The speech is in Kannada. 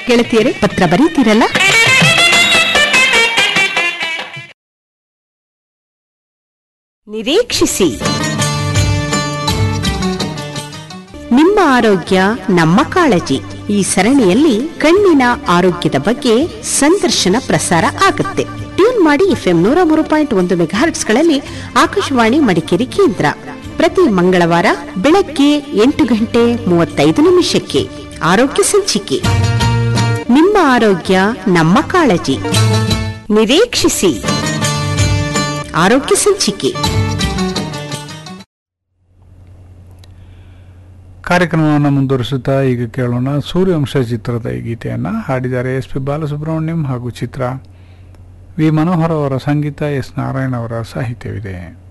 ಗೆಳತಿಯರೇ ಪತ್ರ ಬರೀತೀರಲ್ಲ ನಿರೀಕ್ಷಿಸಿ ನಿಮ್ಮ ಆರೋಗ್ಯ ನಮ್ಮ ಕಾಳಜಿ ಈ ಸರಣಿಯಲ್ಲಿ ಕಣ್ಣಿನ ಆರೋಗ್ಯದ ಬಗ್ಗೆ ಸಂದರ್ಶನ ಪ್ರಸಾರ ಆಗುತ್ತೆ ಟ್ಯೂನ್ ಮಾಡಿ ಎಫ್ಎಂ ನೂರ ಮೂರು ಪಾಯಿಂಟ್ ಒಂದು ಮೆಗಾಹರ್ಟ್ಸ್ಗಳಲ್ಲಿ ಆಕಾಶವಾಣಿ ಮಡಿಕೇರಿ ಕೇಂದ್ರ ಪ್ರತಿ ಮಂಗಳವಾರ ಬೆಳಗ್ಗೆ ಎಂಟು ಗಂಟೆ ಮೂವತ್ತೈದು ನಿಮಿಷಕ್ಕೆ ಆರೋಗ್ಯ ಸಂಚಿಕೆ ನಿಮ್ಮ ಆರೋಗ್ಯ ನಮ್ಮ ಕಾಳಜಿ ನಿರೀಕ್ಷಿಸಿ ಆರೋಗ್ಯ ಸಂಚಿಕೆ ಕಾರ್ಯಕ್ರಮವನ್ನು ಮುಂದುವರಿಸುತ್ತಾ ಈಗ ಕೇಳೋಣ ಸೂರ್ಯವಂಶ ಚಿತ್ರದ ಈ ಗೀತೆಯನ್ನು ಹಾಡಿದ್ದಾರೆ ಎಸ್ ಪಿ ಬಾಲಸುಬ್ರಹ್ಮಣ್ಯಂ ಹಾಗೂ ಚಿತ್ರ ವಿ ಮನೋಹರ್ ಅವರ ಸಂಗೀತ ಎಸ್ ನಾರಾಯಣ ಅವರ ಸಾಹಿತ್ಯವಿದೆ